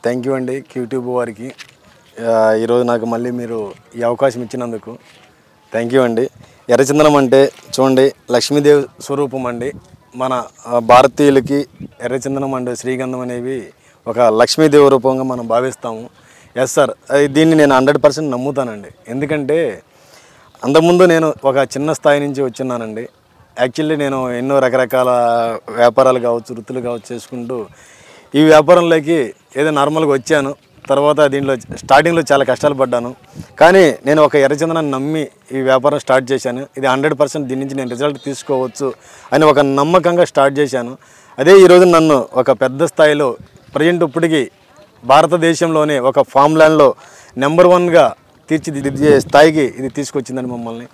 Thank you అండి క్యూట్యూబ్ వారికి ఆ, ఈరోజు నాకు మళ్ళీ మీరు ఈ అవకాశం ఇచ్చినందుకు థ్యాంక్ యూ అండి ఎర్రచందనం అంటే చూడండి లక్ష్మీదేవి స్వరూపం అండి మన ఆ, భారతీయులకి ఎర్రచందనం అండ్ శ్రీగంధం అనేవి ఒక లక్ష్మీదేవి రూపంగా మనం భావిస్తాము ఎస్ సార్ దీన్ని నేను హండ్రెడ్ పర్సెంట్ నమ్ముతానండి ఎందుకంటే అంతకుముందు నేను ఒక చిన్న స్థాయి నుంచి వచ్చిన్నానండి యాక్చువల్లీ నేను ఎన్నో రకరకాల వ్యాపారాలు కావచ్చు వృత్తులు కావచ్చు చేసుకుంటూ ఈ వ్యాపారంలోకి ఏదో నార్మల్గా వచ్చాను తర్వాత దీంట్లో స్టార్టింగ్లో చాలా కష్టాలు పడ్డాను కానీ నేను ఒక ఎర్రచందనాన్ని నమ్మి ఈ వ్యాపారం స్టార్ట్ చేశాను ఇది హండ్రెడ్ పర్సెంట్ దీని నుంచి నేను రిజల్ట్ తీసుకోవచ్చు అని ఒక నమ్మకంగా స్టార్ట్ చేశాను అదే ఈరోజు నన్ను ఒక పెద్ద స్థాయిలో ప్రజెంట్ ఇప్పటికీ భారతదేశంలోనే ఒక ఫామ్ ల్యాండ్లో నెంబర్ వన్గా తీర్చిదిద్దే స్థాయికి ఇది తీసుకొచ్చిందండి మమ్మల్ని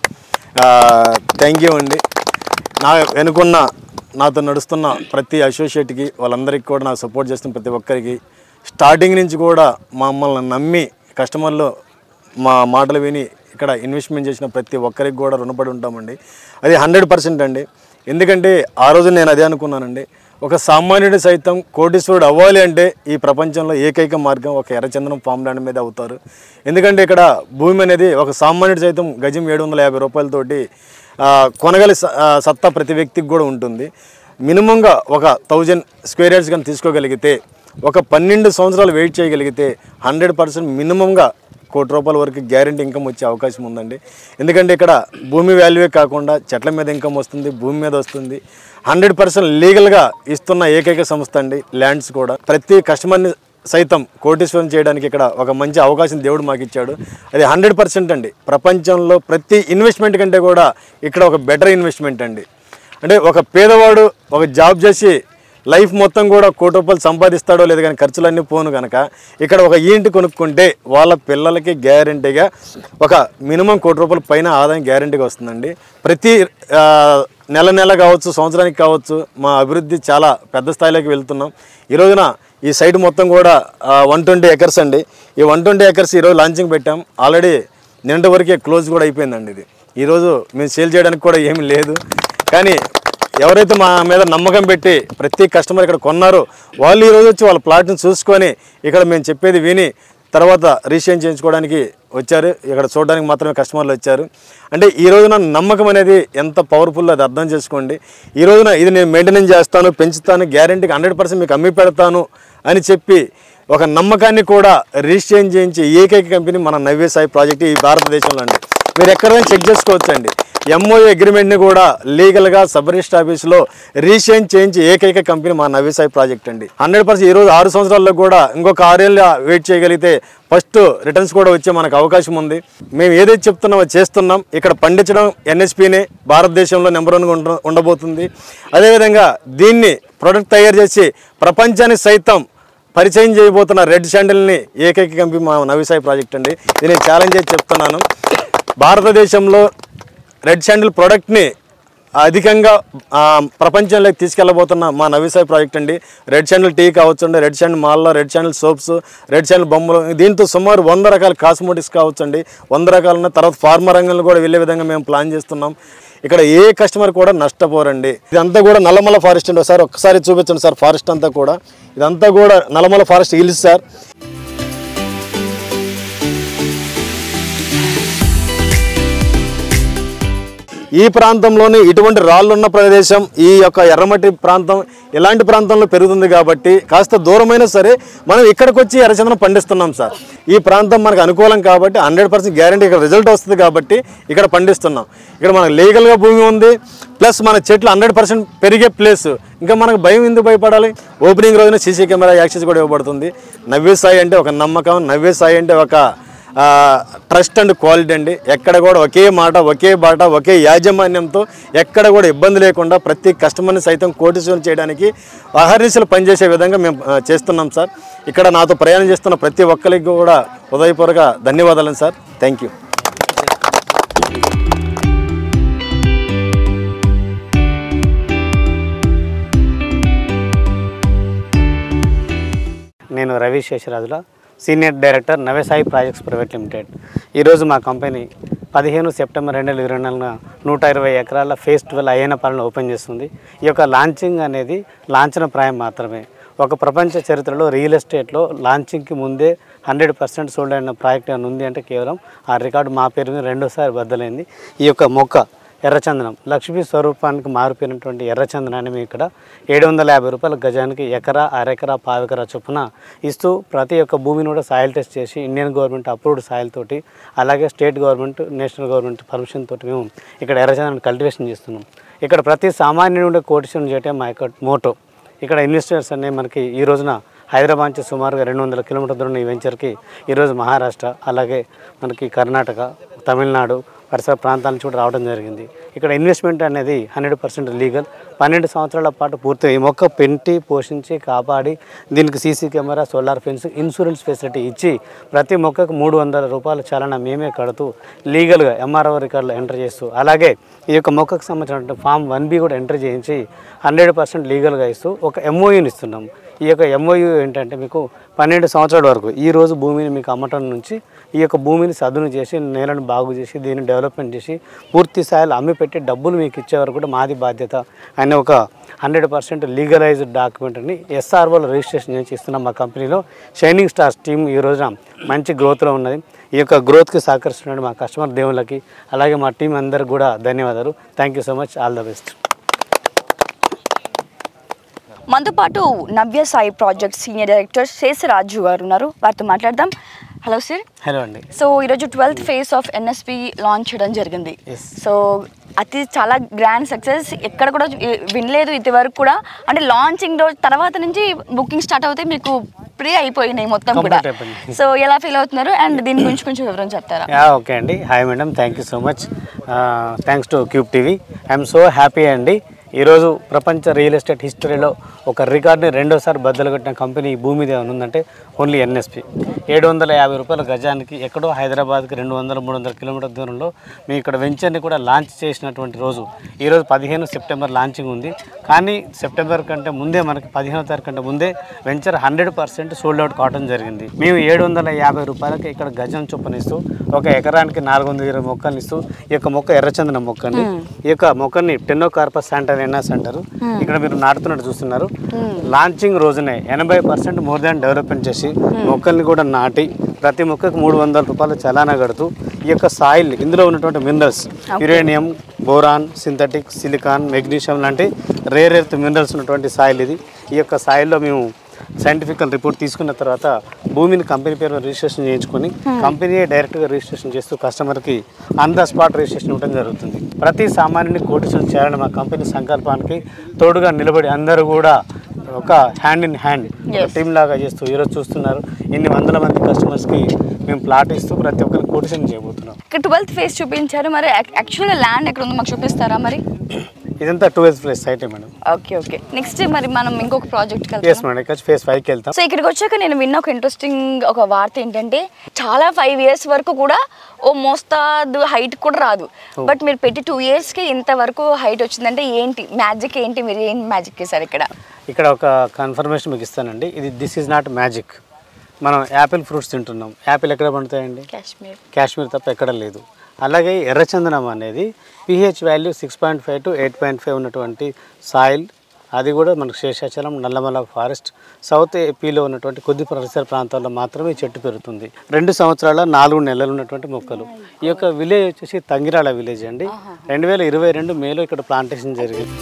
థ్యాంక్ యూ అండి నా వెనుకున్న నాతో నడుస్తున్న ప్రతి అసోసియేట్కి వాళ్ళందరికీ కూడా నాకు సపోర్ట్ చేస్తున్న ప్రతి ఒక్కరికి స్టార్టింగ్ నుంచి కూడా మమ్మల్ని నమ్మి కస్టమర్లు మా మాటలు విని ఇక్కడ ఇన్వెస్ట్మెంట్ చేసిన ప్రతి ఒక్కరికి కూడా రుణపడి ఉంటామండి అది హండ్రెడ్ పర్సెంట్ అండి ఎందుకంటే ఆ రోజు నేను అదే అనుకున్నానండి ఒక సామాన్యుడు సైతం కోటీశ్వరుడు అవ్వాలి అంటే ఈ ప్రపంచంలో ఏకైక మార్గం ఒక ఎర్రచందనం ఫామ్ ల్యాండ్ మీద అవుతారు ఎందుకంటే ఇక్కడ భూమి అనేది ఒక సామాన్యుడు సైతం గజం ఏడు వందల యాభై రూపాయలతోటి ఆ, కొనగలి స- ఆ, సత్తా ప్రతి వ్యక్తికి కూడా ఉంటుంది మినిమంగా ఒక థౌజండ్ స్క్వేర్ యార్డ్స్ కానీ తీసుకోగలిగితే ఒక పన్నెండు సంవత్సరాలు వెయిట్ చేయగలిగితే హండ్రెడ్ పర్సెంట్ మినిమంగా కోటి రూపాయల వరకు గ్యారంటీ ఇన్కమ్ వచ్చే అవకాశం ఉందండి ఎందుకంటే ఇక్కడ భూమి వాల్యూవే కాకుండా చెట్ల మీద ఇన్కమ్ వస్తుంది భూమి మీద వస్తుంది హండ్రెడ్ పర్సెంట్ లీగల్గా ఇస్తున్న ఏకైక సంస్థ అండి ల్యాండ్స్ కూడా ప్రతి కస్టమర్ని సైతం కోటీశ్వరం చేయడానికి ఇక్కడ ఒక మంచి అవకాశం దేవుడు మాకు ఇచ్చాడు అది హండ్రెడ్ పర్సెంట్ అండి ప్రపంచంలో ప్రతి ఇన్వెస్ట్మెంట్ కంటే కూడా ఇక్కడ ఒక బెటర్ ఇన్వెస్ట్మెంట్ అండి అంటే ఒక పేదవాడు ఒక జాబ్ చేసి లైఫ్ మొత్తం కూడా కోటి రూపాయలు సంపాదిస్తాడో లేదు కానీ ఖర్చులన్నీ పోను కనుక ఇక్కడ ఒక ఇంటి కొనుక్కుంటే వాళ్ళ పిల్లలకి గ్యారంటీగా ఒక మినిమం కోటి రూపాయల పైన ఆదాయం గ్యారంటీగా వస్తుందండి ప్రతి ఆ, నెల నెల కావచ్చు సంవత్సరానికి కావచ్చు మా అభివృద్ధి చాలా పెద్ద స్థాయిలోకి వెళ్తున్నాం ఈ రోజున ఈ సైట్ మొత్తం కూడా వన్ ట్వంటీ ఎకర్స్ అండి ఈ వన్ ట్వంటీ ఎకర్స్ ఈరోజు లాంచింగ్ పెట్టాం ఆల్రెడీ నిన్నటి వరకే క్లోజ్ కూడా అయిపోయిందండి ఇది ఈరోజు మేము సేల్ చేయడానికి కూడా ఏమీ లేదు కానీ ఎవరైతే మా మీద నమ్మకం పెట్టి ప్రతి కస్టమర్ ఇక్కడ కొన్నారో వాళ్ళు ఈరోజు వచ్చి వాళ్ళ ప్లాట్ని చూసుకొని ఇక్కడ మేము చెప్పేది విని తర్వాత రీషేన్ చేయించుకోవడానికి వచ్చారు ఇక్కడ చూడడానికి మాత్రమే కస్టమర్లు వచ్చారు అంటే ఈ రోజున నమ్మకం అనేది ఎంత పవర్ఫుల్ అది అర్థం చేసుకోండి ఈ రోజున ఇది నేను మెయింటెనెన్స్ చేస్తాను పెంచుతాను గ్యారంటీకి హండ్రెడ్ పర్సెంట్ మీకు అమ్మి పెడతాను అని చెప్పి ఒక నమ్మకాన్ని కూడా రిజిస్ట్రేషన్ చేయించి ఏకైక కంపెనీ మన నవ్య సాయి ప్రాజెక్ట్ ఈ భారతదేశంలో అండి మీరు ఎక్కడైనా చెక్ చేసుకోవచ్చండి ఎంఓఏ అగ్రిమెంట్ని కూడా లీగల్గా సబ్ రిజిస్టర్ ఆఫీస్లో రీషేన్ చేయించి ఏకైక కంపెనీ మా నవ్య సాయి ప్రాజెక్ట్ అండి హండ్రెడ్ పర్సెంట్ ఈరోజు ఆరు సంవత్సరాల్లో కూడా ఇంకొక ఆరేళ్ళు వెయిట్ చేయగలిగితే ఫస్ట్ రిటర్న్స్ కూడా వచ్చే మనకు అవకాశం ఉంది మేము ఏదైతే చెప్తున్నామో చేస్తున్నాం ఇక్కడ పండించడం ఎన్ఎస్పీనే భారతదేశంలో నెంబర్ వన్గా ఉండ ఉండబోతుంది అదేవిధంగా దీన్ని ప్రొడక్ట్ తయారు చేసి ప్రపంచానికి సైతం పరిచయం చేయబోతున్న రెడ్ శాండిల్ని ఏకైక కంపెనీ మా నవిసాయి ప్రాజెక్ట్ అండి దీన్ని ఛాలెంజ్ చేసి చెప్తున్నాను భారతదేశంలో రెడ్ శాండిల్ ప్రోడక్ట్ని అధికంగా ఆ, ప్రపంచంలోకి తీసుకెళ్ళబోతున్న మా నవిసాయి ప్రాజెక్ట్ అండి రెడ్ శాండిల్ టీ కావచ్చండి రెడ్ శాండిల్ మాల్లో red sandal soaps red sandal బొమ్మలు దీంతో సుమారు వంద రకాల కాస్మోటిక్స్ కావచ్చండి వంద రకాల ఉన్నాయి. తర్వాత ఫార్మా రంగంలో కూడా వెళ్ళే విధంగా మేము ప్లాన్ చేస్తున్నాం ఇక్కడ ఏ కస్టమర్ కూడా నష్టపోరండి ఇదంతా కూడా నల్లమల ఫారెస్ట్ అండి సార్ ఒక్కసారి చూపించండి సార్ ఫారెస్ట్ అంతా కూడా ఇదంతా కూడా నల్లమల ఫారెస్ట్ హిల్స్ సార్ ఈ ప్రాంతంలోనే ఇటువంటి రాళ్ళు ఉన్న ప్రదేశం ఈ యొక్క ఎర్రమట్టి ప్రాంతం ఇలాంటి ప్రాంతంలో పెరుగుతుంది కాబట్టి కాస్త దూరమైనా సరే మనం ఇక్కడికి వచ్చి ఎర్రచందనం పండిస్తున్నాం సార్ ఈ ప్రాంతం మనకు అనుకూలం కాబట్టి హండ్రెడ్ పర్సెంట్ గ్యారంటీ ఇక్కడ రిజల్ట్ వస్తుంది కాబట్టి ఇక్కడ పండిస్తున్నాం ఇక్కడ మనకు లీగల్గా భూమి ఉంది ప్లస్ మన చెట్లు హండ్రెడ్ పర్సెంట్ పెరిగే ప్లేస్ ఇంకా మనకు భయం ఎందుకు భయపడాలి ఓపెనింగ్ రోజున సీసీ కెమెరా యాక్సెస్ కూడా ఇవ్వబడుతుంది నవ్వే సాయి అంటే ఒక నమ్మకం నవ్వే సాయి అంటే ఒక ట్రస్ట్ అండ్ క్వాలిటీ అండి ఎక్కడ కూడా ఒకే మాట ఒకే బాట ఒకే యాజమాన్యంతో ఎక్కడ కూడా ఇబ్బంది లేకుండా ప్రతి కస్టమర్ని సైతం కోటిసూన్ చేయడానికి అహర్నిశలు పనిచేసే విధంగా మేము ఆ, చేస్తున్నాం సార్ ఇక్కడ నాతో ప్రయాణం చేస్తున్న ప్రతి ఒక్కరికి కూడా ఉదయపూర్వక ధన్యవాదాలు సార్ థ్యాంక్ యూ నేను రవి శేషరాజుల సీనియర్ డైరెక్టర్ నవేసాయి ప్రాజెక్ట్స్ ప్రైవేట్ లిమిటెడ్ ఈరోజు మా కంపెనీ పదిహేను సెప్టెంబర్ రెండు వేల ఇరవై నాలుగున నూట ఇరవై ఎకరాల ఫేస్ ట్వెల్వ్ అయ్యన పాలన ఓపెన్ చేస్తుంది ఈ యొక్క లాంచింగ్ అనేది లాంఛన ప్రాయం మాత్రమే ఒక ప్రపంచ చరిత్రలో రియల్ ఎస్టేట్లో లాంచింగ్కి ముందే హండ్రెడ్ పర్సెంట్ సోల్డ్ అయిన ప్రాజెక్ట్ ఏమైనా ఉంది అంటే కేవలం ఆ రికార్డు మా పేరు మీద రెండోసారి బద్దలైంది ఈ యొక్క మొక్క ఎర్రచందనం లక్ష్మీ స్వరూపానికి మారిపోయినటువంటి ఎర్రచందనాన్ని మేము ఇక్కడ ఏడు వందల యాభై రూపాయల గజానికి ఎకరా అరెకరా పావెకరా చొప్పున ఇస్తూ ప్రతి ఒక్క భూమిని కూడా సాయిల్ టెస్ట్ చేసి ఇండియన్ గవర్నమెంట్ అప్రూవ్డ్ సాయిల్ తోటి అలాగే state government national government permission తోటి మేము ఇక్కడ ఎర్రచందనాన్ని కల్టివేషన్ చేస్తున్నాం ఇక్కడ ప్రతి సామాన్యుడు ఉండే కోటిషన్ చేయటం మా యొక్క మోటో ఇక్కడ ఇన్వెస్టర్స్ అనేవి మనకి ఈ రోజున హైదరాబాద్ నుంచి సుమారుగా రెండు వందల కిలోమీటర్ దూరం ఈ వెంచర్కి ఈరోజు మహారాష్ట్ర అలాగే మనకి కర్ణాటక తమిళనాడు పరిసర ప్రాంతాల నుంచి కూడా రావడం జరిగింది ఇక్కడ ఇన్వెస్ట్మెంట్ అనేది హండ్రెడ్ పర్సెంట్ లీగల్ పన్నెండు సంవత్సరాల పాటు పూర్తి ఈ మొక్క పెంటి పోషించి కాపాడి దీనికి CC camera solar fence insurance facility ఇచ్చి ప్రతి మొక్కకు మూడు వందల రూపాయల చాలన మేమే కడుతూ లీగల్గా ఎంఆర్ఓ రికార్డులో ఎంటర్ చేస్తూ అలాగే ఈ యొక్క మొక్కకు సంబంధించిన ఫామ్ వన్ బి కూడా ఎంటర్ చేయించి హండ్రెడ్ పర్సెంట్ లీగల్గా ఇస్తూ ఒక ఎంఓయూని ఇస్తున్నాం ఈ యొక్క ఎంఓయూ ఏంటంటే మీకు పన్నెండు సంవత్సరాల వరకు ఈ రోజు భూమిని మీకు అమ్మటం నుంచి ఈ యొక్క భూమిని సదును చేసి నేలను బాగు చేసి దీన్ని డెవలప్మెంట్ చేసి పూర్తి స్థాయిలో అమ్మి పెట్టి డబ్బులు మీకు ఇచ్చే వరకు కూడా మాది బాధ్యత అనే ఒక హండ్రెడ్ పర్సెంట్ లీగలైజ్డ్ డాక్యుమెంట్ని ఎస్ఆర్ఓలో రిజిస్ట్రేషన్ చేసి ఇస్తున్నాం మా కంపెనీలో షైనింగ్ స్టార్స్ టీమ్ ఈ రోజున మంచి గ్రోత్లో ఉన్నది ఈ యొక్క గ్రోత్కి సహకరిస్తున్న మా కస్టమర్ దేవుళ్ళకి అలాగే మా టీం అందరికి కూడా ధన్యవాదాలు thank you so much all the best మనతో పాటు Navya Sai project senior director Seshraju గారు ఉన్నారు వారితో మాట్లాడదాం హలో సార్ హలో అండి సో ఈరోజు twelfth phase of NSP launch చేయడం జరిగింది Yes. సో అతి చాలా గ్రాండ్ సక్సెస్ ఎక్కడ కూడా ఏ- వినలేదు ఇంతవరకు కూడా అంటే లాంచింగ్ రోజు తర్వాత నుంచి బుకింగ్ స్టార్ట్ అవుతే మీకు ప్రీ అయిపోయినాయి మొత్తం కూడా Complete అయిపోయినాయి. సో ఎలా ఫీల్ అవుతున్నారు అండ్ దీని గురించి కొంచెం వివరం చెప్తారా యా ఓకే అండి hi madam thank you so much thanks to Cube TV I'm so happy అండి ఈరోజు ప్రపంచ రియల్ ఎస్టేట్ హిస్టరీలో ఒక రికార్డ్ని రెండోసారి బద్దలు కొట్టిన కంపెనీ ఈ భూమి మీద ఏమైనా ఉందంటే ఓన్లీ ఎన్ఎస్పి ఏడు వందల యాభై రూపాయల గజానికి ఎక్కడో హైదరాబాద్కి రెండు వందల మూడు వందల కిలోమీటర్ దూరంలో మేము ఇక్కడ వెంచర్ని కూడా లాంచ్ చేసినటువంటి రోజు ఈరోజు పదిహేను సెప్టెంబర్ లాంచింగ్ ఉంది కానీ సెప్టెంబర్ కంటే ముందే మనకి పదిహేనో తారీఖు కంటే ముందే venture hundred percent sold out కావడం జరిగింది మేము ఏడు వందల యాభై రూపాయలకి ఇక్కడ గజం చొప్పున ఇస్తూ ఒక ఎకరానికి నాలుగు వందల ఇరవై మొక్కలు ఇస్తూ ఈ యొక్క మొక్క ఎర్రచందనం మొక్క అండి ఈ యొక్క మొక్కని టెన్నో కార్పస్ శాంటర్ ఎన్నాస్ అంటారు ఇక్కడ మీరు నాటుతున్నట్టు చూస్తున్నారు లాంచింగ్ రోజునే ఎనభై పర్సెంట్ మోర్ దాన్ డెవలప్మెంట్ చేసి మొక్కల్ని కూడా నాటి ప్రతి మొక్కకు మూడు వందల రూపాయలు చలానా కడుతూ ఈ యొక్క సాయిల్ ఇందులో ఉన్నటువంటి minerals uranium boron synthetic silicon magnesium లాంటి రేర్ ఎర్త్ మినరల్స్ ఉన్నటువంటి సాయిల్ ఇది ఈ యొక్క సాయిల్లో మేము సైంటిఫికల్ రిపోర్ట్ తీసుకున్న తర్వాత భూమిని కంపెనీ పేరు మీద రిజిస్ట్రేషన్ చేయించుకొని కంపెనీయే డైరెక్ట్గా రిజిస్ట్రేషన్ చేస్తూ కస్టమర్కి ఆన్ ద స్పాట్ రిజిస్ట్రేషన్ ఇవ్వడం జరుగుతుంది ప్రతి సామాన్యుని కోటిషన్ చేయాలని మా కంపెనీ సంకల్పానికి తోడుగా నిలబడి అందరూ కూడా ఒక హ్యాండ్ ఇన్ హ్యాండ్ టీమ్ లాగా చేస్తూ ఈరోజు చూస్తున్నారు ఇన్ని వందల మంది కస్టమర్స్కి మేము ప్లాట్ ఇస్తూ ప్రతి ఒక్కరికి కోటిషన్ చేయబోతున్నాం ఇక్కడ ట్వెల్త్ ఫేజ్ చూపించారు మరి యాక్చువల్గా ల్యాండ్ ఎక్కడ ఉందో మాకు చూపిస్తారా మరి ఇదంతా టూ ఎస్ ప్లేస్ సైటే మేడం ఓకే ఓకే నెక్స్ట్ మరి మనం ఇంకొక ప్రాజెక్ట్కి ఎస్ వెళ్తాం మేడం ఇక్కడ ఫేస్ ఫైవ్కి వెళ్తాం సో ఇక్కడికి వచ్చాక నేను విన్న ఒక ఇంట్రెస్టింగ్ ఒక వార్త ఏంటంటే చాలా ఫైవ్ ఇయర్స్ వరకు కూడా ఓ మోస్తాదు హైట్ కూడా రాదు బట్ మీరు పెట్టి టూ ఇయర్స్కి ఇంతవరకు హైట్ వచ్చిందంటే ఏంటి మ్యాజిక్ ఏంటి మీరు ఏం మ్యాజిక్ చేశారు ఇక్కడ ఇక్కడ ఒక కన్ఫర్మేషన్ మీకు ఇస్తానండి ఇది దిస్ ఈజ్ నాట్ మ్యాజిక్ మనం యాపిల్ ఫ్రూట్స్ తింటున్నాం యాపిల్ ఎక్కడ పండుతాయండి కాశ్మీర్ కాశ్మీర్ తప్ప ఎక్కడ లేదు అలాగే ఎర్రచందనం అనేది pH value six point five to eight point five ఉన్నటువంటి సాయిల్ అది కూడా మనకు శేషాచలం నల్లమల ఫారెస్ట్ సౌత్ ఏపీలో ఉన్నటువంటి కొద్ది పరిసర ప్రాంతాల్లో మాత్రమే ఈ చెట్టు పెరుగుతుంది రెండు సంవత్సరాల నాలుగు నెలలు ఉన్నటువంటి మొక్కలు ఈ యొక్క విలేజ్ వచ్చేసి తంగిరాల విలేజ్ అండి రెండు వేల ఇరవై రెండు మేలో ఇక్కడ ప్లాంటేషన్ జరిగింది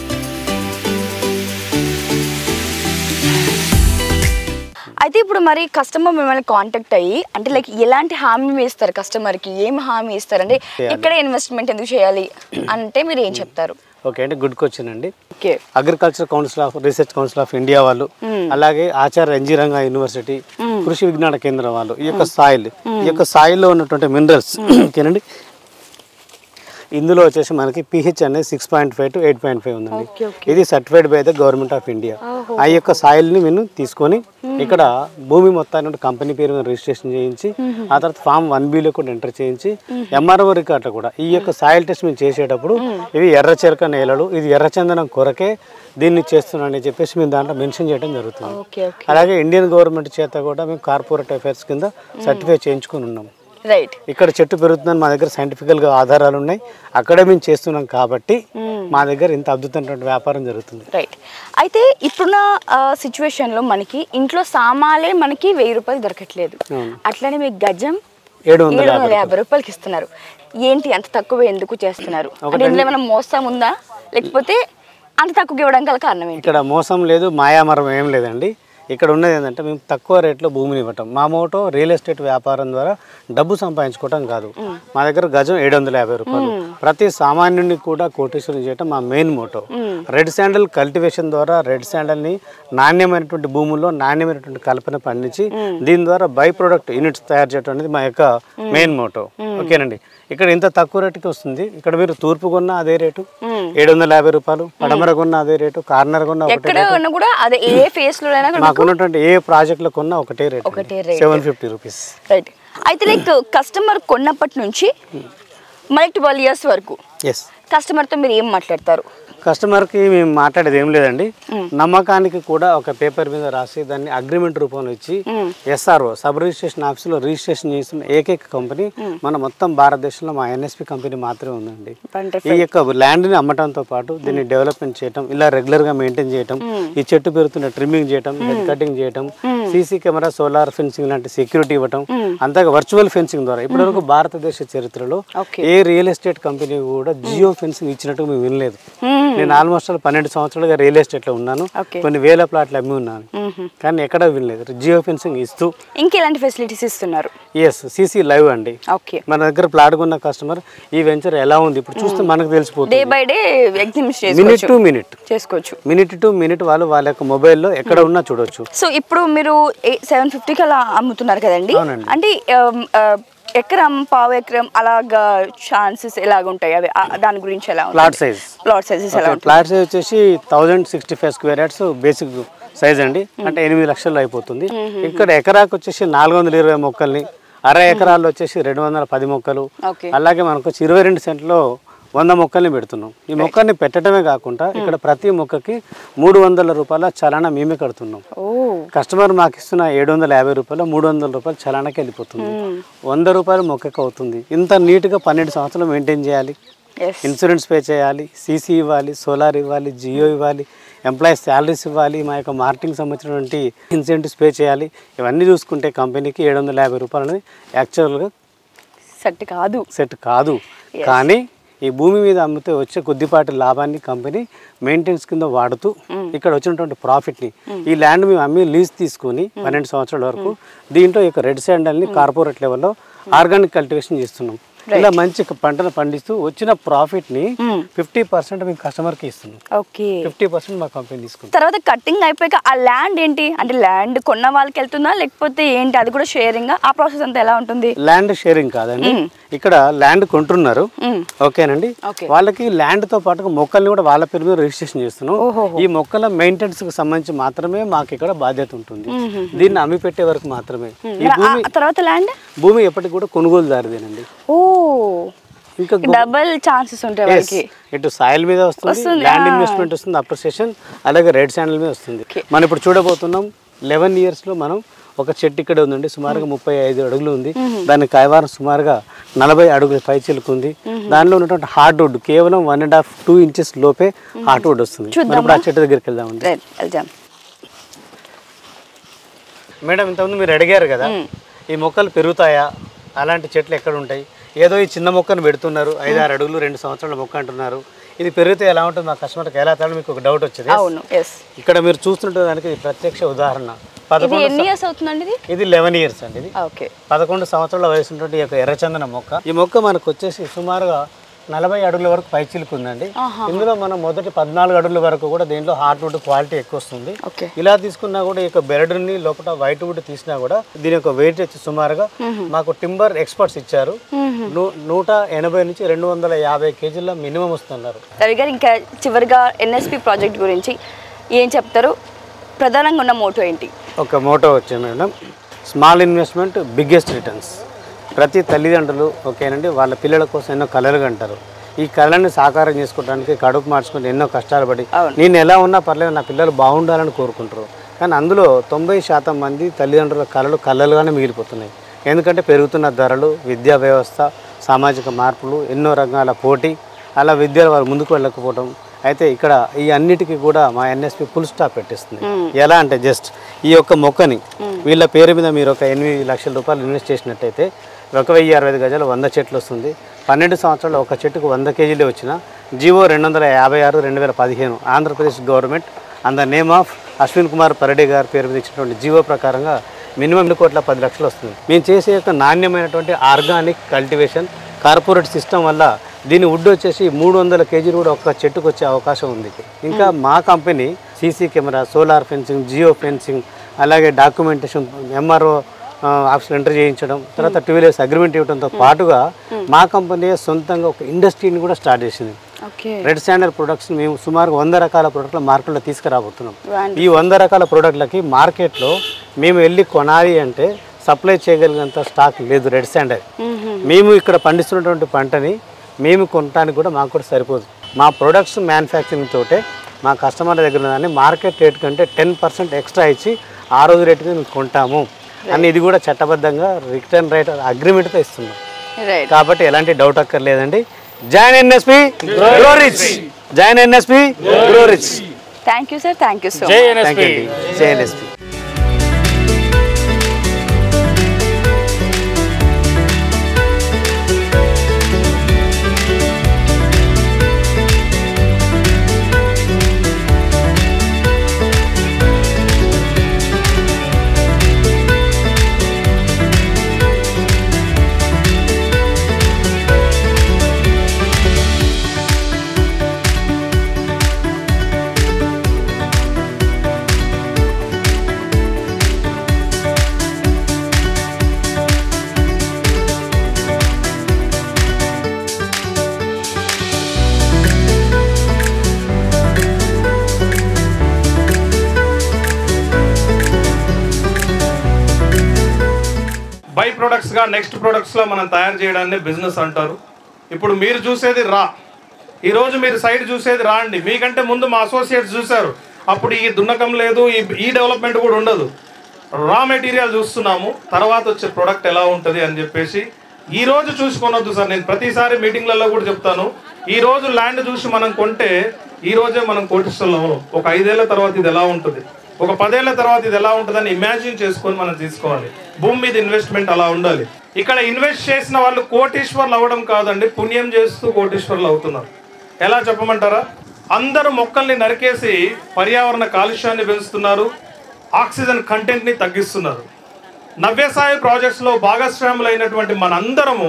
అయితే ఇప్పుడు మరి కస్టమర్ మిమ్మల్ని కాంటాక్ట్ అయ్యి అంటే లైక్ ఎలాంటి హామీ ఇస్తారు కస్టమర్కి ఏం హామీ ఇస్తారు అంటే ఇక్కడ ఇన్వెస్ట్మెంట్ ఎందుకు చేయాలి అంటే మీరు ఏం చెప్తారు ఓకే అండి గుడ్ క్వశ్చన్ అండి okay agriculture council of research council of India వాళ్ళు అలాగే ఆచార్య ఎన్జీ రంగా యూనివర్సిటీ కృషి విజ్ఞాన కేంద్రం వాళ్ళు ఈ యొక్క సాయిల్ ఈ యొక్క సాయిల్లో ఉన్నటువంటి మినరల్స్ ఓకేనండి ఇందులో వచ్చేసి మనకి పిహెచ్ అనేది six point five to eight point five ఉందండి Okay, okay. ఇది certified by the government of India ఆ యొక్క సాయిల్ని మేము తీసుకొని ఇక్కడ భూమి మొత్తాన్ని కంపెనీ పేరు మీద రిజిస్ట్రేషన్ చేయించి ఆ తర్వాత ఫామ్ వన్ బిలో కూడా ఎంటర్ చేయించి ఎంఆర్ఓ రికార్డులో కూడా ఈ యొక్క సాయిల్ టెస్ట్ మేము చేసేటప్పుడు ఇవి ఎర్ర చెరక నేలలు ఇది ఎర్రచందనం కొరకే దీన్ని చేస్తున్నానని చెప్పేసి మేము దాంట్లో మెన్షన్ చేయడం జరుగుతుంది ఓకే ఓకే అలాగే ఇండియన్ గవర్నమెంట్ చేత కూడా మేము కార్పొరేట్ అఫైర్స్ కింద సర్టిఫై చేయించుకొని ఉన్నాం రైట్ ఇక్కడ చెట్టు పెరుగుతుందని మా దగ్గర సైంటిఫికల్గా ఆధారాలు ఉన్నాయి అక్కడే మేము చేస్తున్నాం కాబట్టి మా దగ్గర ఇంత అద్భుతమైనటువంటి వ్యాపారం జరుగుతుంది రైట్ అయితే ఇప్పుడున్న సిచ్యువేషన్లో మనకి ఇంట్లో సామాలే మనకి వెయ్యి రూపాయలు దొరకట్లేదు అవును. అట్లనే మీకు గజం ఏడు వందల ఏడు యాభై వందల యాభై రూపాయలకి ఇస్తున్నారు ఏంటి అంత తక్కువ ఎందుకు చేస్తున్నారు అంటే ఇందులో ఏమైనా మోసం ఉందా లేకపోతే అంత తక్కువ ఇవ్వడానికి గల కారణం ఏంటి ఇక్కడ మోసం లేదు మాయామరం ఏం లేదండి ఇక్కడ ఉన్నది ఏంటంటే మేము తక్కువ రేట్లో భూమిని ఇవ్వటం మా మోటో రియల్ ఎస్టేట్ వ్యాపారం ద్వారా డబ్బు సంపాదించుకోవటం కాదు మా దగ్గర గజం ఏడు వందల యాభై రూపాయలు ప్రతి సామాన్యుడిని కూడా కోటేశ్వరం చేయటం మా main motto red sandal cultivation ద్వారా రెడ్ శాండల్ని నాణ్యమైనటువంటి భూముల్లో నాణ్యమైనటువంటి కల్పన పండించి దీని ద్వారా బై ప్రొడక్ట్ యూనిట్స్ తయారు చేయడం అనేది మా యొక్క మెయిన్ మోటో ఓకేనండి ఇక్కడ ఇంత తక్కువ రేటుకి వస్తుంది ఇక్కడ మీరు తూర్పు కొన్న అదే రేటు ఏడు వందల యాభై రూపాయలు పడమర కొన్న అదే రేటు కార్నర్ కొన్న ఒకటే ఎక్కడ ఉన్నా కూడా అదే ఏ ఫేస్ లో అయినా కూడా మాకు ఉన్నటువంటి ఏ ప్రాజెక్ట్ లో కొన్నా ఒకటే రేట్ ఒకటే rate. Seven fifty rupees right అయితే లైక్ కస్టమర్ కొన్నప్పటి నుంచి మళ్ళీ ట్వెల్వ్ ఇయర్స్ వరకు ఎస్ కస్టమర్తో మీరు ఏం మాట్లాడతారు కస్టమర్కి మేము మాట్లాడేది ఏం లేదండి నమ్మకానికి కూడా ఒక పేపర్ మీద రాసి దాన్ని అగ్రిమెంట్ రూపంలో ఇచ్చి ఎస్ఆర్ఓ సబ్ రిజిస్ట్రేషన్ ఆఫీస్లో రిజిస్ట్రేషన్ చేస్తున్న ఏకైక కంపెనీ మన మొత్తం భారతదేశంలో మా ఎన్ఎస్పి కంపెనీ మాత్రమే ఉందండి Wonderful. ఈ యొక్క ల్యాండ్ని అమ్మటంతో పాటు దీన్ని డెవలప్మెంట్ చేయటం ఇలా రెగ్యులర్గా మెయింటైన్ చేయటం ఈ చెట్టు పెరుగుతున్న ట్రిమ్మింగ్ చేయటం హెడ్ కటింగ్ చేయటం సీసీ కెమెరా సోలార్ ఫెన్సింగ్ లాంటి సెక్యూరిటీ ఇవ్వటం అంతగా వర్చువల్ ఫెన్సింగ్ ద్వారా ఇప్పటివరకు భారతదేశ చరిత్రలో Okay. ఏ రియల్ ఎస్టేట్ కంపెనీ కూడా జియో ఫెన్సింగ్ ఇచ్చినట్టు మేము వినలేదు నేను ఆల్మోస్ట్ పన్నెండు సంవత్సరాలుగా రియల్ ఎస్టేట్లో ఉన్నాను Okay. కొన్ని వేల ప్లాట్లు అమ్మి ఉన్నాను కానీ ఎక్కడ వినలేదు జియో ఫెన్సింగ్ ఇస్తూ ఇంకెలాంటి ఫెసిలిటీస్ ఇస్తున్నారు ఎస్ సీసీ లైవ్ అండి ఓకే మన దగ్గర ప్లాట్ కొన్న కస్టమర్ ఈ వెంచర్ ఎలా ఉంది ఇప్పుడు చూస్తే మనకు డే తెలిసిపోతుంది బై డే ఎగ్జిబిషన్ మినిట్ చేసుకోవచ్చు టు మినిట్ చేసుకోవచ్చు మినిట్ టు మినిట్ వాళ్ళు వాళ్ళ యొక్క మొబైల్లో ఎక్కడ ఉన్నా చూడొచ్చు సో ఇప్పుడు మీరు సెవెన్ ఫిఫ్టీకి అలా అమ్ముతున్నారు కదండి అవునండి. అంటే um, uh, ఎకరం పావు ఎకరం అలాగా ఛాన్సెస్ ఎలాగ ఉంటాయి అవి ఆ- దాని గురించి ఎలా ప్లాట్ సైజ్ ప్లాట్ సైజెస్ ఎలా ఉంటాయి ప్లాట్ సైజ్ వచ్చేసి thousand sixty five square yards basic size అండి అంటే ఎనిమిది లక్షల్లో అయిపోతుంది ఇక్కడ ఎకరాకు వచ్చేసి నాలుగు వందల ఇరవై మొక్కల్ని అర ఎకరాల్లో వచ్చేసి రెండు వందల పది మొక్కలు ఓకే అలాగే మనకు వచ్చి ఇరవై రెండు సెంట్లో వంద మొక్కల్ని పెడుతున్నాం ఈ మొక్కల్ని పెట్టడమే కాకుండా ఇక్కడ ప్రతి మొక్కకి మూడు వందల రూపాయల చలానా మేమే కడుతున్నాం ఓ కస్టమర్ మాకు ఇస్తున్న ఏడు వందల యాభై రూపాయలు మూడు వందల రూపాయలు చలానాకి వెళ్ళిపోతుంది వంద రూపాయలు మొక్కకి అవుతుంది ఇంత నీట్గా పన్నెండు సంవత్సరాలు మెయింటైన్ చేయాలి ఎస్ ఇన్సూరెన్స్ పే చేయాలి సీసీ ఇవ్వాలి సోలార్ ఇవ్వాలి జియో ఇవ్వాలి ఎంప్లాయీస్ శాలరీస్ ఇవ్వాలి మా యొక్క మార్కెటింగ్ సంబంధించినటువంటి ఇన్సెంటివ్స్ పే చేయాలి ఇవన్నీ చూసుకుంటే కంపెనీకి ఏడు వందల యాభై రూపాయలు అనేది యాక్చువల్గా సెట్ కాదు సెట్ కాదు కానీ ఈ భూమి మీద అమ్మితే వచ్చే కొద్దిపాటి లాభాన్ని కంపెనీ మెయింటెనెన్స్ కింద వాడుతూ ఇక్కడ వచ్చినటువంటి ప్రాఫిట్ని ఈ ల్యాండ్ మేము అమ్మి లీజ్ తీసుకొని పన్నెండు సంవత్సరాల వరకు దీంట్లో ఈ యొక్క రెడ్ శాండల్ని కార్పొరేట్ లెవెల్లో ఆర్గానిక్ కల్టివేషన్ చేస్తున్నాం ఇలా మంచి పంటను పండిస్తూ వచ్చిన ప్రాఫిట్ని ఫిఫ్టీ పర్సెంట్ మేము కస్టమర్కి ఇస్తున్నాం ఓకే ఫిఫ్టీ పర్సెంట్ మా కంపెనీ తీసుకుంటాం తర్వాత కట్టింగ్ అయిపోయాక ఆ ల్యాండ్ ఏంటి అంటే ల్యాండ్ కొన్న వాళ్ళకి వెళ్తుందా లేకపోతే ఏంటి అది కూడా షేరింగ్ ఆ ప్రాసెస్ అంతా ఎలా ఉంటుంది ల్యాండ్ షేరింగ్ కాదండి ఇక్కడ ల్యాండ్ కొంటున్నారు ఓకేనండి Okay. వాళ్ళకి ల్యాండ్ తో పాటు మొక్కల్ని కూడా వాళ్ళ పేరు మీద రిజిస్ట్రేషన్ చేస్తున్నాం ఓహోహో. ఈ మొక్కల మెయింటెనెన్స్ కి సంబంధించి మాత్రమే మాకు ఇక్కడ బాధ్యత ఉంటుంది దీన్ని అమ్మి పెట్టే వరకు మాత్రమే ఈ మరి భూమి ఆ తర్వాత ల్యాండ్ భూమి ఎప్పటికి కూడా కొనుగోలుదారిదేనండి ఓ ఇంకా డబల్ ఛాన్సెస్ ఉంటాయి Yes. వాళ్ళకి ఇటు సాయిల్ మీద వస్తుంది వస్తుంది, ల్యాండ్ ఆ. ఇన్వెస్ట్మెంట్ వస్తుంది అప్రిసియేషన్ అలాగే రెడ్ శాండల్ మీద వస్తుంది Okay. మనం ఇప్పుడు చూడబోతున్నాం లెవెన్ లో మనం ఒక చెట్టు ఇక్కడ ఉందండి సుమారుగా ముప్పై ఐదు అడుగులు ఉంది దాని కాయవారం సుమారుగా నలభై అడుగుల పై ఉంది దానిలో ఉన్నటువంటి హార్డ్ వుడ్ కేవలం one and half two inches లోపే హార్డ్ వుడ్ వస్తుంది మనం ఇప్పుడు ఆ చెట్టు దగ్గరికి వెళ్దామండి రైట్ వెళ్దాం మేడం ఇంతకుముందు మీరు అడిగారు కదా ఈ మొక్కలు పెరుగుతాయా అలాంటి చెట్లు ఎక్కడ ఉంటాయి ఏదో ఈ చిన్న మొక్కను పెడుతున్నారు ఐదు ఆరు అడుగులు రెండు సంవత్సరాల మొక్క అంటున్నారు ఇది పెరిగితే ఎలా ఉంటుంది మా కస్టమర్కి ఎలా తాడు మీకు ఒక డౌట్ వచ్చింది అవును ఎస్ ఇక్కడ మీరు చూస్తుంటే దానికి ఇది ప్రత్యక్ష ఉదాహరణ ఇది పదకొండు ఎన్ని ఇయర్స్ అవుతుందండి ఇది ఇది లెవెన్ ఇయర్స్ అండి ఇది ఓకే పదకొండు సంవత్సరాల వయసు ఉన్నటువంటి ఈ యొక్క ఎర్రచందన మొక్క ఈ మొక్క మనకు వచ్చేసి సుమారుగా నలభై అడుగుల వరకు పైచిలుకు ఉందండి ఇందులో మనం మొదటి పద్నాలుగు అడుగుల వరకు కూడా దీంట్లో హార్డ్ వుడ్ క్వాలిటీ ఎక్కువ వస్తుంది ఓకే ఇలా తీసుకున్నా కూడా ఈ యొక్క బెరడుని లోపల వైట్ వుడ్ తీసినా కూడా దీని యొక్క వెయిట్ వచ్చి సుమారుగా మాకు టింబర్ ఎక్స్పర్ట్స్ ఇచ్చారు నూ- నూట ఎనభై నుంచి రెండు వందల యాభై కేజీల మినిమం వస్తున్నారు రవి గారు ఇంకా చివరిగా ఎన్ఎస్పి ప్రాజెక్ట్ గురించి ఏం చెప్తారు ప్రధానంగా ఉన్న మోటో ఏంటి ఒక మోటో వచ్చింది madam small investment biggest returns ప్రతి తల్లిదండ్రులు ఓకేనండి వాళ్ళ పిల్లల కోసం ఎన్నో కలలు కంటారు ఈ కళని సాకారం చేసుకోవడానికి కడుపు మార్చుకుంటే ఎన్నో కష్టాలు పడి అవును. నేను ఎలా ఉన్నా పర్లేదు నా పిల్లలు బాగుండాలని కోరుకుంటారు కానీ అందులో తొంభై శాతం మంది తల్లిదండ్రుల కళలు కళలుగానే మిగిలిపోతున్నాయి ఎందుకంటే పెరుగుతున్న ధరలు విద్యా వ్యవస్థ సామాజిక మార్పులు ఎన్నో రంగాల పోటీ అలా విద్యలో వారు ముందుకు వెళ్ళకపోవడం అయితే ఇక్కడ ఈ అన్నిటికీ కూడా మా ఎన్ఎస్పి ఫుల్ స్టాప్ పెట్టిస్తుంది ఎలా అంటే జస్ట్ ఈ యొక్క మొక్కని వీళ్ళ పేరు మీద మీరు ఒక ఎనిమిది లక్షల రూపాయలు ఇన్వెస్ట్ చేసినట్టయితే ఒక వెయ్యి అరవై ఐదు గజాలు వంద చెట్లు వస్తుంది పన్నెండు సంవత్సరాలు ఒక చెట్టుకు వంద కేజీలే వచ్చిన జీవో రెండు వందల యాభై ఆరు రెండు వేల పదిహేను Andhra Pradesh government and the name of Ashwin Kumar పరడే గారి పేరు మీద ఇచ్చినటువంటి జీవో ప్రకారంగా మినిమం రెండు కోట్ల పది లక్షలు వస్తుంది మేము చేసే యొక్క నాణ్యమైనటువంటి ఆర్గానిక్ కల్టివేషన్ కార్పొరేట్ సిస్టమ్ వల్ల దీని వుడ్ వచ్చేసి మూడు వందల కేజీలు కూడా ఒక్క చెట్టుకు వచ్చే అవకాశం ఉంది ఇంకా మా company CC camera solar fencing geo fencing అలాగే డాక్యుమెంటేషన్ ఎంఆర్ఓ ఆఫీస్లో ఎంటర్ చేయించడం తర్వాత టూ వీలర్స్ అగ్రిమెంట్ ఇవ్వడంతో పాటుగా మా కంపెనీ సొంతంగా ఒక ఇండస్ట్రీని కూడా స్టార్ట్ చేసింది ఓకే రెడ్ స్టాండర్డ్ ప్రొడక్ట్స్ మేము సుమారు వంద రకాల ప్రొడక్ట్ల మార్కెట్లో తీసుకురాబోతున్నాం Wonderful. ఈ వంద రకాల ప్రోడక్ట్లకి మార్కెట్లో మేము వెళ్ళి కొనాలి అంటే సప్లై చేయగలిగినంత స్టాక్ లేదు రెడ్ స్టాండర్డ్ మేము ఇక్కడ పండిస్తున్నటువంటి పంటని మేము కొనడానికి కూడా మాకు కూడా సరిపోదు మా ప్రొడక్ట్స్ మ్యానుఫ్యాక్చరింగ్ తోటే మా కస్టమర్ల దగ్గర ఉన్నదాన్ని మార్కెట్ రేట్ కంటే టెన్ పర్సెంట్ ఎక్స్ట్రా ఇచ్చి ఆ రోజు రేటుకి మేము కొంటాము అని ఇది కూడా చట్టబద్ధంగా రిటర్న్ రైట్ అగ్రిమెంట్తో ఇస్తున్నాం రైట్ కాబట్టి ఎలాంటి డౌట్ అక్కర్లేదండి join NSP grow rich join NSP grow rich thank you sir thank you so జై మచ్ థ్యాంక్ ఎన్ఎస్పి యూ జై ఎన్ఎస్పి బై ప్రొడక్ట్స్గా నెక్స్ట్ ప్రొడక్ట్స్లో మనం తయారు చేయడాన్ని బిజినెస్ అంటారు ఇప్పుడు మీరు చూసేది రా ఈరోజు మీరు సైడ్ చూసేది రా అండి మీకంటే ముందు మా అసోసియేట్స్ చూశారు అప్పుడు ఈ దున్నకం లేదు ఈ ఈ డెవలప్మెంట్ కూడా ఉండదు రా మెటీరియల్ చూస్తున్నాము తర్వాత వచ్చే ప్రొడక్ట్ ఎలా ఉంటుంది అని చెప్పేసి ఈ రోజు చూసి కొనొద్దు సార్ నేను ప్రతిసారి మీటింగ్లలో కూడా చెప్తాను ఈ రోజు ల్యాండ్ చూసి మనం కొంటే ఈ రోజే మనం కోటిస్తున్నాము ఒక ఐదేళ్ల తర్వాత ఇది ఎలా ఉంటుంది ఒక పదేళ్ల తర్వాత ఇది ఎలా ఉంటుందని ఇమాజిన్ చేసుకొని మనం తీసుకోవాలి భూమి మీద ఇన్వెస్ట్మెంట్ అలా ఉండాలి ఇక్కడ ఇన్వెస్ట్ చేసిన వాళ్ళు కోటీశ్వర్లు అవ్వడం కాదండి పుణ్యం చేస్తూ కోటీశ్వర్లు అవుతున్నారు ఎలా చెప్పమంటారా అందరూ మొక్కల్ని నరికేసి పర్యావరణ కాలుష్యాన్ని పెంచుతున్నారు ఆక్సిజన్ కంటెంట్ని తగ్గిస్తున్నారు నవ్యసాయ ప్రాజెక్ట్స్లో భాగస్వాములైనటువంటి మనందరము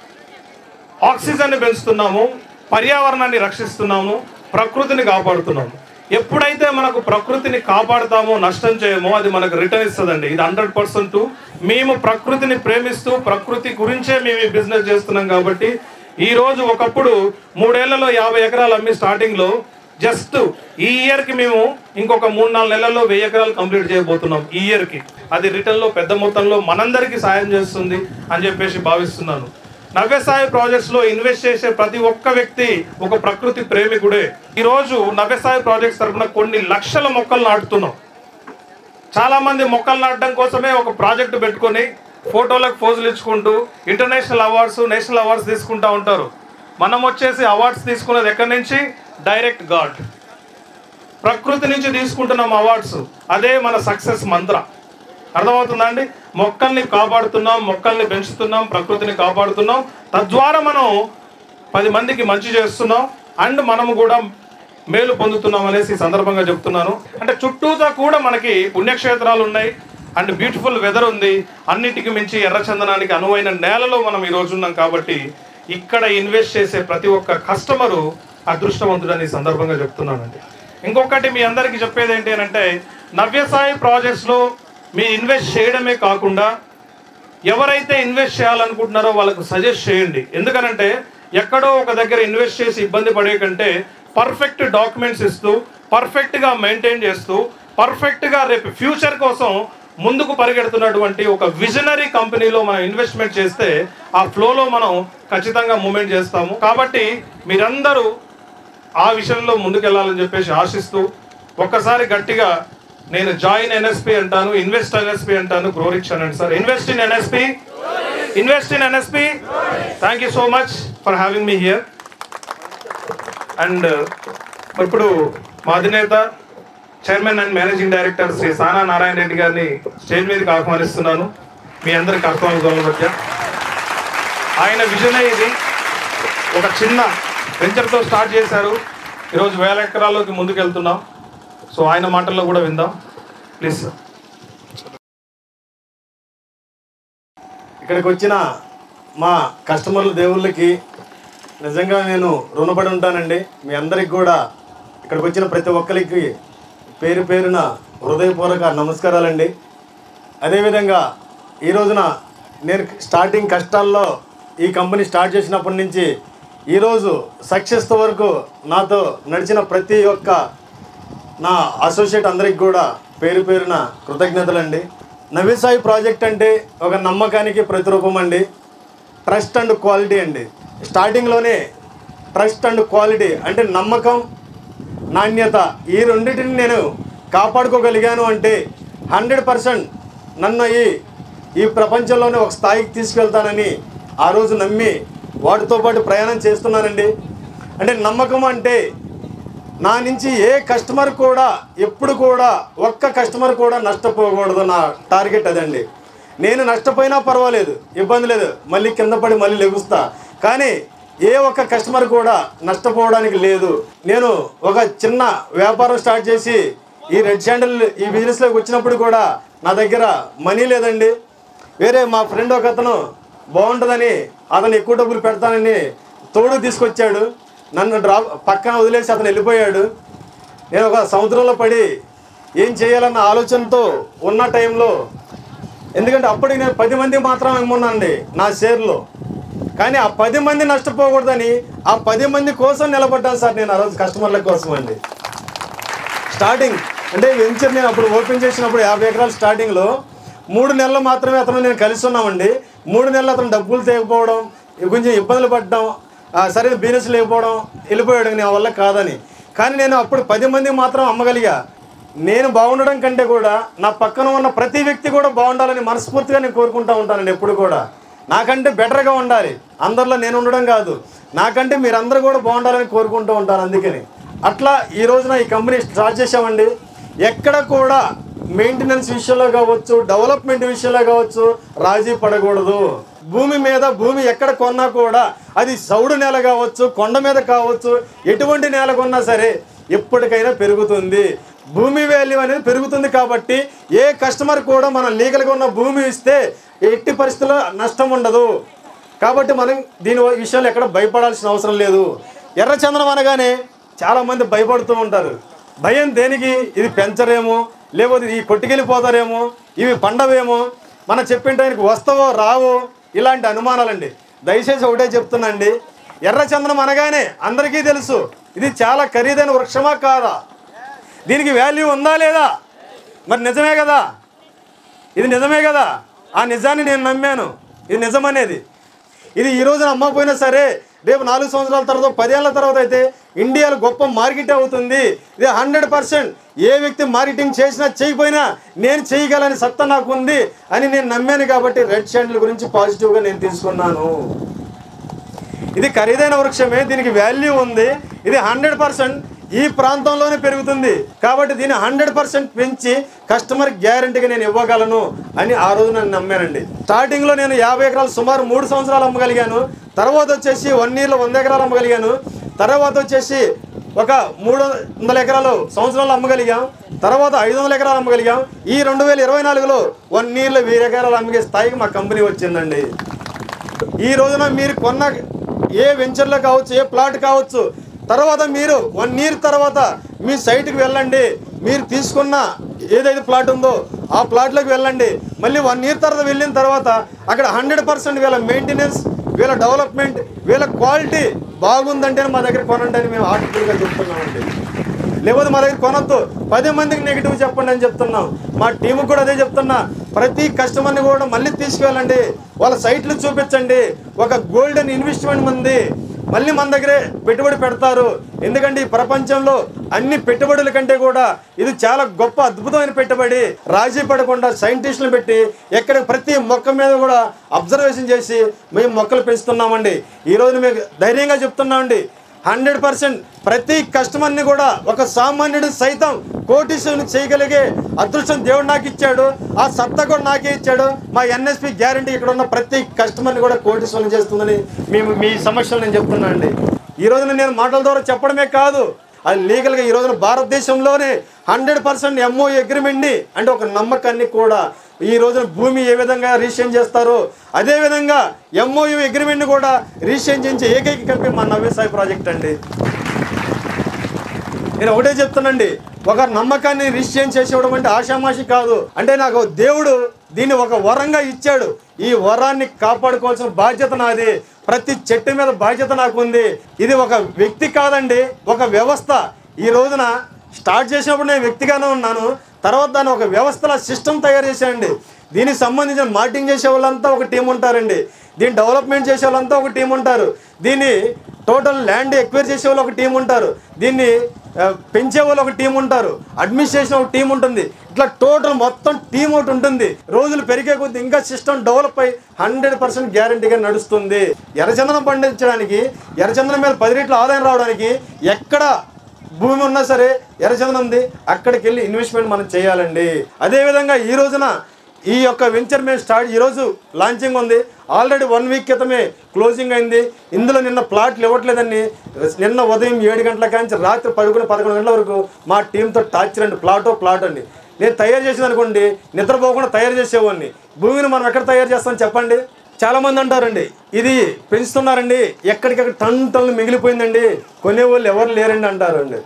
ఆక్సిజన్ని పెంచుతున్నాము పర్యావరణాన్ని రక్షిస్తున్నాము ప్రకృతిని కాపాడుతున్నాము ఎప్పుడైతే మనకు ప్రకృతిని కాపాడుతామో నష్టం చేయమో అది మనకు రిటర్న్ ఇస్తుందండి ఇది హండ్రెడ్ పర్సెంట్ మేము ప్రకృతిని ప్రేమిస్తూ ప్రకృతి గురించే మేము ఈ బిజినెస్ చేస్తున్నాం కాబట్టి ఈ రోజు ఒకప్పుడు మూడేళ్లలో యాభై ఎకరాలు అమ్మి స్టార్టింగ్లో జస్ట్ ఈ ఇయర్కి మేము ఇంకొక మూడు నాలుగు నెలల్లో వెయ్యి ఎకరాలు కంప్లీట్ చేయబోతున్నాం ఈ ఇయర్కి అది రిటర్న్లో పెద్ద మొత్తంలో మనందరికీ సాయం చేస్తుంది అని చెప్పేసి భావిస్తున్నాను నవ్యసాయ ప్రాజెక్ట్స్ లో ఇన్వెస్ట్ చేసే ప్రతి ఒక్క వ్యక్తి ఒక ప్రకృతి ప్రేమికుడే ఈ రోజు నవ్యసాయ ప్రాజెక్ట్స్ తరపున కొన్ని లక్షల మొక్కలు నాటుతున్నాం చాలా మంది మొక్కలు నాటడం కోసమే ఒక ప్రాజెక్ట్ పెట్టుకొని ఫోటోలకు పోజులు ఇచ్చుకుంటూ ఇంటర్నేషనల్ అవార్డ్స్ నేషనల్ అవార్డ్స్ తీసుకుంటా ఉంటారు మనం వచ్చేసి అవార్డ్స్ తీసుకునేది ఎక్కడి నుంచి డైరెక్ట్ గాడ్ ప్రకృతి నుంచి తీసుకుంటున్నాం అవార్డ్స్ అదే మన సక్సెస్ మంత్ర అర్థమవుతుందా అండి మొక్కల్ని కాపాడుతున్నాం మొక్కల్ని పెంచుతున్నాం ప్రకృతిని కాపాడుతున్నాం తద్వారా మనం పది మందికి మంచి చేస్తున్నాం అండ్ మనము కూడా మేలు పొందుతున్నాం అనేసి ఈ సందర్భంగా చెప్తున్నాను అంటే చుట్టూతా కూడా మనకి పుణ్యక్షేత్రాలు ఉన్నాయి అండ్ బ్యూటిఫుల్ వెదర్ ఉంది అన్నిటికి మించి ఎర్రచందనానికి అనువైన నేలలో మనం ఈ రోజు ఉన్నాం కాబట్టి ఇక్కడ ఇన్వెస్ట్ చేసే ప్రతి ఒక్క కస్టమరు అదృష్టవంతుడని ఈ సందర్భంగా చెప్తున్నానండి ఇంకొకటి మీ అందరికీ చెప్పేది ఏంటి అని అంటే నవ్యసాయి ప్రాజెక్ట్స్లో మీ ఇన్వెస్ట్ చేయడమే కాకుండా ఎవరైతే ఇన్వెస్ట్ చేయాలనుకుంటున్నారో వాళ్ళకు సజెస్ట్ చేయండి ఎందుకనంటే ఎక్కడో ఒక దగ్గర ఇన్వెస్ట్ చేసి ఇబ్బంది పడే కంటే పర్ఫెక్ట్ డాక్యుమెంట్స్ ఇస్తూ పర్ఫెక్ట్గా మెయింటైన్ చేస్తూ పర్ఫెక్ట్గా రేపు ఫ్యూచర్ కోసం ముందుకు పరిగెడుతున్నటువంటి ఒక విజనరీ కంపెనీలో మనం ఇన్వెస్ట్మెంట్ చేస్తే ఆ ఫ్లోలో మనం ఖచ్చితంగా మూమెంట్ చేస్తాము కాబట్టి మీరందరూ ఆ విషయంలో ముందుకెళ్లాలని చెప్పేసి ఆశిస్తూ ఒక్కసారి గట్టిగా నేను జాయిన్ ఎన్ఎస్పి అంటాను ఇన్వెస్ట్ ఎన్ఎస్పి అంటాను గ్రోరిచ్ అనండి sir invest in NSP invest in NSP thank you so much for having me here and ఇప్పుడు మా అధినేత chairman and managing director Shri Sana Narayana Reddy గారిని స్టేజ్ మీదకి ఆహ్వానిస్తున్నాను మీ అందరికి అర్థమవుతున్న మధ్య ఆయన విజనే ఇది ఒక చిన్న వెంచర్తో స్టార్ట్ చేశారు ఈరోజు వేల ఎకరాల్లోకి ముందుకు వెళ్తున్నాం సో ఆయన మాటల్లో కూడా విందాం ప్లీజ్ సార్ ఇక్కడికి వచ్చిన మా కస్టమర్ల దేవుళ్ళకి నిజంగా నేను రుణపడి ఉంటానండి మీ అందరికి కూడా ఇక్కడికి వచ్చిన ప్రతి ఒక్కరికి పేరు పేరున హృదయపూర్వక నమస్కారాలండి అదేవిధంగా ఈ రోజున నేను స్టార్టింగ్ కష్టాల్లో ఈ కంపెనీ స్టార్ట్ చేసినప్పటి నుంచి ఈరోజు సక్సెస్ వరకు నాతో నడిచిన ప్రతి ఒక్క నా అసోసియేట్ అందరికి కూడా పేరు పేరున కృతజ్ఞతలండి నవీసాయి ప్రాజెక్ట్ అంటే ఒక నమ్మకానికి ప్రతిరూపం అండి ట్రస్ట్ అండ్ క్వాలిటీ అండి స్టార్టింగ్లోనే ట్రస్ట్ అండ్ క్వాలిటీ అంటే నమ్మకం నాణ్యత ఈ రెండింటిని నేను కాపాడుకోగలిగాను అంటే హండ్రెడ్ పర్సెంట్ నన్ను ఈ ఈ ప్రపంచంలోనే ఒక స్థాయికి తీసుకెళ్తానని ఆ రోజు నమ్మి వాటితో పాటు ప్రయాణం చేస్తున్నానండి అంటే నమ్మకం అంటే నా నుంచి ఏ కస్టమర్ కూడా ఎప్పుడు కూడా ఒక్క కస్టమర్ కూడా నష్టపోకూడదు నా టార్గెట్ అదండి నేను నష్టపోయినా పర్వాలేదు ఇబ్బంది లేదు మళ్ళీ కింద పడి మళ్ళీ లెగుస్తా కానీ ఏ ఒక్క కస్టమర్ కూడా నష్టపోవడానికి లేదు నేను ఒక చిన్న వ్యాపారం స్టార్ట్ చేసి ఈ రెడ్ శాండిల్ ఈ బిజినెస్లోకి వచ్చినప్పుడు కూడా నా దగ్గర మనీ లేదండి వేరే మా ఫ్రెండ్ ఒక అతను బాగుంటుందని అతను ఎక్కువ డబ్బులు పెడతానని తోడు తీసుకొచ్చాడు నన్ను డ్రాప్ పక్కన వదిలేసి అతను వెళ్ళిపోయాడు నేను ఒక సముద్రంలో పడి ఏం చేయాలన్న ఆలోచనతో ఉన్న టైంలో ఎందుకంటే అప్పటికి నేను పది మంది మాత్రం ఇమ్మన్నానండి నా షేర్లో కానీ ఆ పది మంది నష్టపోకూడదని ఆ పది మంది కోసం నిలబడ్డాను సార్ నేను ఆ రోజు కస్టమర్ల కోసం అండి స్టార్టింగ్ అంటే వెంచర్ నేను అప్పుడు ఓపెన్ చేసినప్పుడు యాభై ఎకరాలు స్టార్టింగ్లో మూడు నెలలు మాత్రమే అతను నేను కలిసి ఉన్నామండి మూడు నెలలు అతను డబ్బులు తేకపోవడం కొంచెం ఇబ్బందులు పడడం ఆ, సరైన బిజినెస్ లేకపోవడం వెళ్ళిపోయాడు నా వల్ల కాదని కానీ నేను అప్పుడు పది మంది మాత్రం అమ్మగలిగా నేను బాగుండడం కంటే కూడా నా పక్కన ఉన్న ప్రతి వ్యక్తి కూడా బాగుండాలని మనస్ఫూర్తిగా నేను కోరుకుంటా ఉంటానండి ఎప్పుడు కూడా నాకంటే బెటర్గా ఉండాలి అందరిలో నేను ఉండడం కాదు నాకంటే మీరందరూ కూడా బాగుండాలని కోరుకుంటూ ఉంటాను అందుకని అట్లా ఈ రోజున ఈ కంపెనీ స్టార్ట్ చేసామండి ఎక్కడ కూడా మెయింటెనెన్స్ విషయంలో కావచ్చు డెవలప్మెంట్ విషయంలో కావచ్చు రాజీ పడకూడదు భూమి మీద భూమి ఎక్కడ కొన్నా కూడా అది సౌడు నేల కావచ్చు కొండ మీద కావచ్చు ఎటువంటి నేల కొన్నా సరే ఎప్పటికైనా పెరుగుతుంది భూమి వాల్యూ అనేది పెరుగుతుంది కాబట్టి ఏ కస్టమర్ కూడా మనం లీగల్గా ఉన్న భూమి ఇస్తే ఎట్టి పరిస్థితుల్లో నష్టం ఉండదు కాబట్టి మనం దీని విషయంలో ఎక్కడ భయపడాల్సిన అవసరం లేదు ఎర్రచందనం అనగానే చాలామంది భయపడుతూ ఉంటారు భయం దేనికి ఇది పెంచరేమో లేకపోతే ఈ కొట్టుకెళ్ళిపోతారేమో ఇవి పండవేమో మనం చెప్పిన టైంకి వస్తావో రావో ఇలాంటి అనుమానాలండి దయచేసి ఒకటే చెప్తున్నాండి ఎర్రచందనం అనగానే అందరికీ తెలుసు ఇది చాలా ఖరీదైన వృక్షమా కాదా దీనికి వాల్యూ ఉందా లేదా మరి నిజమే కదా ఇది నిజమే కదా ఆ నిజాన్ని నేను నమ్మాను ఇది నిజమనేది ఇది ఈ రోజున అమ్మకపోయినా సరే రేపు నాలుగు సంవత్సరాల తర్వాత పదేళ్ల తర్వాత అయితే ఇండియాలో గొప్ప మార్కెట్ అవుతుంది ఇది హండ్రెడ్ పర్సెంట్ ఏ వ్యక్తి మార్కెటింగ్ చేసినా చేయకపోయినా నేను చేయగలని సత్తా నాకు ఉంది అని నేను నమ్మాను కాబట్టి రెడ్ శాండిల్ గురించి పాజిటివ్గా నేను తీసుకున్నాను ఇది ఖరీదైన వృక్షమే దీనికి వాల్యూ ఉంది ఇది హండ్రెడ్ పర్సెంట్ ఈ ప్రాంతంలోనే పెరుగుతుంది కాబట్టి దీన్ని హండ్రెడ్ పర్సెంట్ పెంచి కస్టమర్ గ్యారంటీగా నేను ఇవ్వగలను అని ఆ రోజు నేను నమ్మానండి స్టార్టింగ్లో నేను యాభై ఎకరాలు సుమారు మూడు సంవత్సరాలు అమ్మగలిగాను తర్వాత వచ్చేసి వన్ ఇయర్లో వంద ఎకరాలు అమ్మగలిగాను తర్వాత వచ్చేసి ఒక మూడు వందల ఎకరాలు సంవత్సరాలు అమ్మగలిగాం తర్వాత ఐదు వందల ఎకరాలు అమ్మగలిగాం ఈ రెండు వేల ఇరవై నాలుగులో వన్ ఇయర్లో వెయ్యి ఎకరాలు అమ్మే స్థాయికి మా కంపెనీ వచ్చిందండి ఈ రోజున మీరు కొన్న ఏ వెంచర్లో కావచ్చు ఏ ప్లాట్ కావచ్చు తర్వాత మీరు వన్ ఇయర్ తర్వాత మీ సైట్కి వెళ్ళండి మీరు తీసుకున్న ఏదైతే ప్లాట్ ఉందో ఆ ప్లాట్లోకి వెళ్ళండి మళ్ళీ వన్ ఇయర్ తర్వాత వెళ్ళిన తర్వాత అక్కడ హండ్రెడ్ పర్సెంట్ వీళ్ళ మెయింటెనెన్స్ వీళ్ళ డెవలప్మెంట్ వీళ్ళ క్వాలిటీ బాగుందంటేనే మా దగ్గర కొనండి అని మేము ఆర్టికల్గా చెప్తున్నామండి లేకపోతే మా దగ్గర కొనొద్దు పది మందికి నెగిటివ్ చెప్పండి అని చెప్తున్నాం మా టీంకి కూడా అదే చెప్తున్నా ప్రతి కస్టమర్ని కూడా మళ్ళీ తీసుకువెళ్ళండి వాళ్ళ సైట్లు చూపించండి ఒక గోల్డెన్ ఇన్వెస్ట్మెంట్ ఉంది మళ్ళీ మన దగ్గరే పెట్టుబడి పెడతారు ఎందుకంటే ఈ ప్రపంచంలో అన్ని పెట్టుబడుల కంటే కూడా ఇది చాలా గొప్ప అద్భుతమైన పెట్టుబడి రాజీ పడకుండా సైంటిస్టులు పెట్టి ఎక్కడ ప్రతి మొక్క మీద కూడా అబ్జర్వేషన్ చేసి మేము మొక్కలు పెంచుతున్నామండి ఈ రోజు మీకు ధైర్యంగా చెప్తున్నామండి హండ్రెడ్ పర్సెంట్ ప్రతి కస్టమర్ని కూడా ఒక సామాన్యుడు సైతం కోటీశ్వరుని చేయగలిగే అదృష్టం దేవుడు నాకు ఇచ్చాడు ఆ సత్తా కూడా నాకే ఇచ్చాడు మా ఎన్ఎస్పి గ్యారంటీ ఇక్కడ ఉన్న ప్రతి కస్టమర్ని కూడా కోటీశ్వరుని చేస్తుందని మేము మీ సమస్యలు నేను చెప్తున్నా అండి ఈ రోజున నేను మాటల ద్వారా చెప్పడమే కాదు అది లీగల్గా ఈ రోజున భారతదేశంలోనే హండ్రెడ్ పర్సెంట్ ఎంఓ అగ్రిమెంట్ని అంటే ఒక నమ్మకాన్ని కూడా ఈ రోజున భూమి ఏ విధంగా రిజిస్ట్రేషన్ చేస్తారో అదే విధంగా ఎంఓయు అగ్రిమెంట్ని కూడా రిజిస్ట్రేషన్ చేయించే ఏకైక కంపెనీ మా నవ్యసాయి ప్రాజెక్ట్ అండి నేను ఒకటే చెప్తానండి ఒక నమ్మకాన్ని రిజిస్ట్రేషన్ చేసేవడం అంటే ఆషామాషి కాదు అంటే నాకు దేవుడు దీన్ని ఒక వరంగా ఇచ్చాడు ఈ వరాన్ని కాపాడుకోవాల్సిన బాధ్యత నాది ప్రతి చెట్టు మీద బాధ్యత నాకు ఉంది ఇది ఒక వ్యక్తి కాదండి ఒక వ్యవస్థ ఈ రోజున స్టార్ట్ చేసినప్పుడు నేను వ్యక్తిగానే ఉన్నాను తర్వాత దాన్ని ఒక వ్యవస్థల సిస్టమ్ తయారు చేశానండి దీనికి సంబంధించిన మార్కెటింగ్ చేసే వాళ్ళంతా ఒక టీం ఉంటారండి దీన్ని డెవలప్మెంట్ చేసే వాళ్ళంతా ఒక టీం ఉంటారు దీన్ని టోటల్ ల్యాండ్ ఎక్వైర్ చేసే వాళ్ళు ఒక టీం ఉంటారు దీన్ని ఆ, పెంచే వాళ్ళు ఒక టీం ఉంటారు అడ్మినిస్ట్రేషన్ ఒక టీం ఉంటుంది ఇట్లా టోటల్ మొత్తం టీం ఒకటి ఉంటుంది రోజులు పెరిగే కొద్దీ ఇంకా సిస్టమ్ డెవలప్ అయి హండ్రెడ్ పర్సెంట్ గ్యారంటీగా నడుస్తుంది ఎర్రచందనం పండించడానికి ఎర్రచందనం మీద పది రెట్ల ఆదాయం రావడానికి ఎక్కడ భూమి ఉన్నా సరే ఎర్రచందనం ఉంది అక్కడికి వెళ్ళి ఇన్వెస్ట్మెంట్ మనం చేయాలండి అదేవిధంగా ఈ రోజున ఈ యొక్క వెంచర్ మేము స్టార్ట్ ఈరోజు లాంచింగ్ ఉంది ఆల్రెడీ వన్ వీక్ క్రితమే క్లోజింగ్ అయింది ఇందులో నిన్న ప్లాట్లు ఇవ్వట్లేదని నిన్న ఉదయం ఏడు గంటల కాంచి రాత్రి పదకొండు పదకొండు గంటల వరకు మా టీంతో టార్చర్ అండి ప్లాటో ప్లాట్ అండి నేను తయారు చేసేది అనుకోండి నిద్రపోకుండా తయారు చేసేవాడిని భూమిని మనం ఎక్కడ తయారు చేస్తాం చెప్పండి చాలా మంది అంటారండి ఇది పెంచుతున్నారండి ఎక్కడికక్కడ టన్ టన్నులు మిగిలిపోయిందండి కొనేవాళ్ళు ఎవరు లేరండి అంటారండి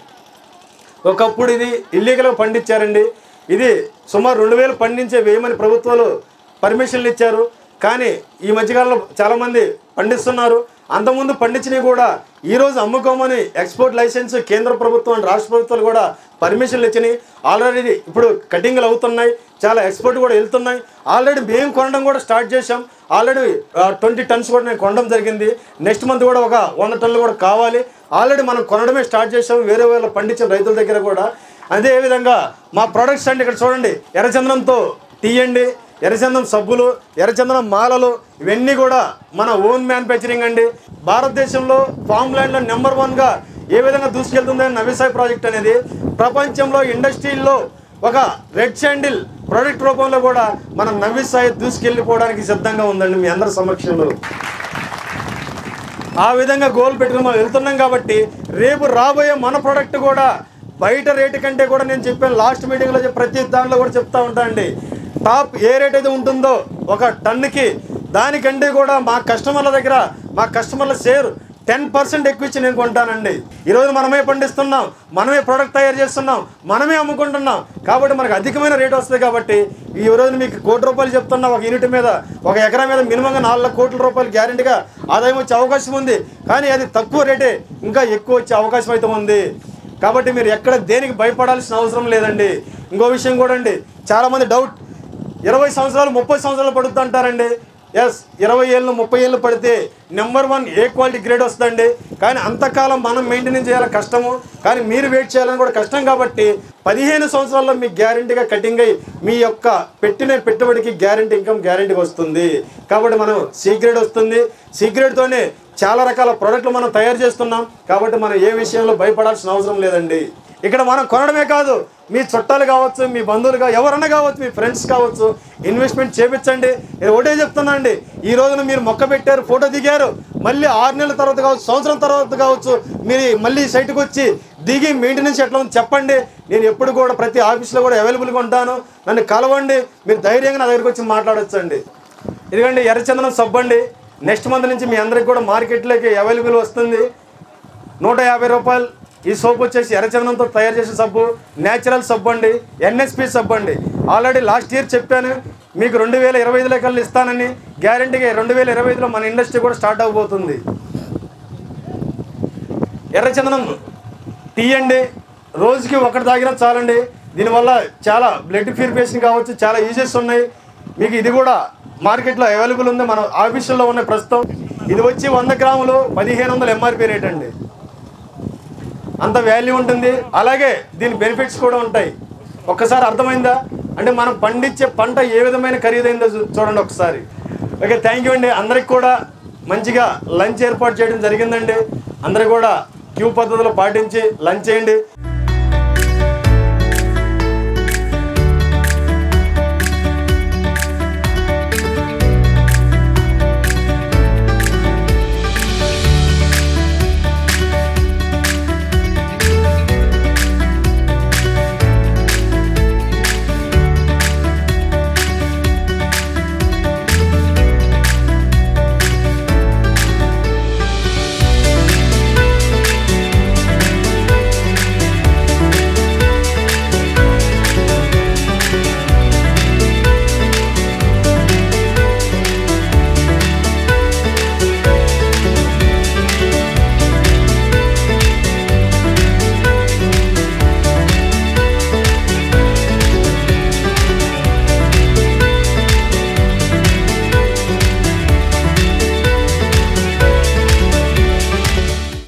ఒకప్పుడు ఇది ఇల్లీగల్గా పండించారండి ఇది సుమారు రెండు వేలు పండించే వేయమని ప్రభుత్వాలు పర్మిషన్లు ఇచ్చారు కానీ ఈ మధ్యకాలంలో చాలామంది పండిస్తున్నారు అంతకుముందు పండించినవి కూడా ఈరోజు అమ్ముకోమని ఎక్స్పోర్ట్ లైసెన్స్ కేంద్ర ప్రభుత్వం and రాష్ట్ర ప్రభుత్వాలు కూడా పర్మిషన్లు ఇచ్చినాయి ఆల్రెడీ ఇప్పుడు కటింగ్లు అవుతున్నాయి చాలా ఎక్స్పోర్ట్ కూడా వెళ్తున్నాయి ఆల్రెడీ మేము కొనడం కూడా స్టార్ట్ చేశాం ఆల్రెడీ ట్వంటీ టన్స్ కూడా నేను కొనడం జరిగింది నెక్స్ట్ మంత్ కూడా ఒక వంద టన్నులు కూడా కావాలి ఆల్రెడీ మనం కొనడమే స్టార్ట్ చేసాం వేరే వేరే పండించిన రైతుల దగ్గర కూడా అదే విధంగా మా ప్రొడక్ట్స్ అండి ఇక్కడ చూడండి ఎర్రచందనంతో తీయండి ఎర్రచందనం సబ్బులు ఎర్రచందనం మాలలు ఇవన్నీ కూడా మన ఓన్ మ్యానుఫ్యాక్చరింగ్ అండి భారతదేశంలో ఫామ్ ల్యాండ్లో నెంబర్ వన్గా ఏ విధంగా దూసుకెళ్తుందని నవ్యసాయి ప్రాజెక్ట్ అనేది ప్రపంచంలో ఇండస్ట్రీల్లో ఒక రెడ్ శాండిల్ ప్రోడక్ట్ రూపంలో కూడా మన నవ్యసాయి దూసుకెళ్ళిపోవడానికి సిద్ధంగా ఉందండి మీ అందరి సమక్షంలో ఆ విధంగా గోల్ పెట్టుకుని మనం వెళ్తున్నాం కాబట్టి రేపు రాబోయే మన ప్రోడక్ట్ కూడా బయట రేటు కంటే కూడా నేను చెప్పాను లాస్ట్ మీటింగ్లో చెప్పి ప్రతి దాంట్లో కూడా చెప్తా ఉంటా అండి టాప్ ఏ రేట్ అయితే ఉంటుందో ఒక టన్నుకి దానికంటే కూడా మా కస్టమర్ల దగ్గర మా కస్టమర్ల షేర్ టెన్ పర్సెంట్ ఎక్కువ ఇచ్చి నేను కొంటానండి ఈరోజు మనమే పండిస్తున్నాం మనమే ప్రోడక్ట్ తయారు చేస్తున్నాం మనమే అమ్ముకుంటున్నాం కాబట్టి మనకు అధికమైన రేట్ వస్తుంది కాబట్టి ఈ రోజు మీకు కోటి రూపాయలు చెప్తున్నా ఒక యూనిట్ మీద ఒక ఎకరా మీద మినిమంగా నాలుగు కోట్ల రూపాయలు గ్యారెంటీగా ఆదాయం వచ్చే అవకాశం ఉంది కానీ అది తక్కువ రేటే ఇంకా ఎక్కువ వచ్చే అవకాశం అయితే ఉంది కాబట్టి మీరు ఎక్కడ దేనికి భయపడాల్సిన అవసరం లేదండి ఇంకో విషయం కూడా అండి చాలామంది డౌట్ ఇరవై సంవత్సరాలు ముప్పై సంవత్సరాలు పడుతుంది అంటారండి ఎస్ ఇరవై ఏళ్ళు ముప్పై ఏళ్ళు పడితే number one A quality grade వస్తుందండి కానీ అంతకాలం మనం మెయింటెనెన్స్ చేయాలి కష్టము కానీ మీరు వెయిట్ చేయాలని కూడా కష్టం కాబట్టి పదిహేను సంవత్సరాల్లో మీకు గ్యారంటీగా కటింగ్ అయ్యి మీ యొక్క పెట్టిన పెట్టుబడికి గ్యారంటీ ఇన్కమ్ గ్యారంటీ వస్తుంది కాబట్టి మనం సి గ్రేడ్ వస్తుంది సి గ్రేడ్తోనే చాలా రకాల ప్రోడక్ట్లు మనం తయారు చేస్తున్నాం కాబట్టి మనం ఏ విషయంలో భయపడాల్సిన అవసరం లేదండి ఇక్కడ మనం కొనడమే కాదు మీ చుట్టాలు కావచ్చు మీ బంధువులుగా ఎవరన్నా కావచ్చు మీ ఫ్రెండ్స్ కావచ్చు ఇన్వెస్ట్మెంట్ చేపించండి నేను ఒకటే చెప్తున్నా అండి ఈ రోజున మీరు మొక్క పెట్టారు ఫోటో దిగారు మళ్ళీ ఆరు నెలల తర్వాత కావచ్చు సంవత్సరం తర్వాత కావచ్చు మీరు మళ్ళీ సైట్కి వచ్చి దిగి మెయింటెనెన్స్ ఎట్లా ఉందో చెప్పండి నేను ఎప్పుడు కూడా ప్రతి ఆఫీస్లో కూడా అవైలబుల్గా ఉంటాను నన్ను కలవండి మీరు ధైర్యంగా నా దగ్గరికి వచ్చి మాట్లాడొచ్చండి ఇదిగండి ఎర్రచందనం సబ్బు అండి నెక్స్ట్ మంత్ నుంచి మీ అందరికి కూడా మార్కెట్లోకి అవైలబుల్ వస్తుంది నూట యాభై రూపాయలు ఈ సోప్ వచ్చేసి ఎర్రచందనంతో తయారు చేసిన సబ్బు న్యాచురల్ సబ్బు అండి ఎన్ఎస్పి సబ్బు అండి ఆల్రెడీ లాస్ట్ ఇయర్ చెప్పాను మీకు రెండు వేల ఇరవై ఐదులో కల్లా ఇస్తానని గ్యారంటీగా రెండు వేల ఇరవై ఐదులో మన ఇండస్ట్రీ కూడా స్టార్ట్ అవబోతుంది ఎర్రచందనం తీయండి రోజుకి ఒకటి తాగినా చాలండి దీనివల్ల చాలా బ్లడ్ ప్యూరిఫికేషన్ కావచ్చు చాలా యూజెస్ ఉన్నాయి మీకు ఇది కూడా మార్కెట్లో అవైలబుల్ ఉంది మన ఆఫీసుల్లో ఉన్న ప్రస్తుతం ఇది వచ్చి వంద గ్రాములు పదిహేను వందల ఎంఆర్పి రేట్ అండి అంత వాల్యూ ఉంటుంది అలాగే దీని బెనిఫిట్స్ కూడా ఉంటాయి ఒక్కసారి అర్థమైందా అంటే మనం పండించే పంట ఏ విధమైన ఖరీదైందో చూ- చూడండి ఒకసారి ఓకే థ్యాంక్ యూ అండి అందరికి కూడా మంచిగా లంచ్ ఏర్పాటు చేయడం జరిగిందండి అందరూ కూడా క్యూ పద్ధతిలో పాటించి లంచ్ చేయండి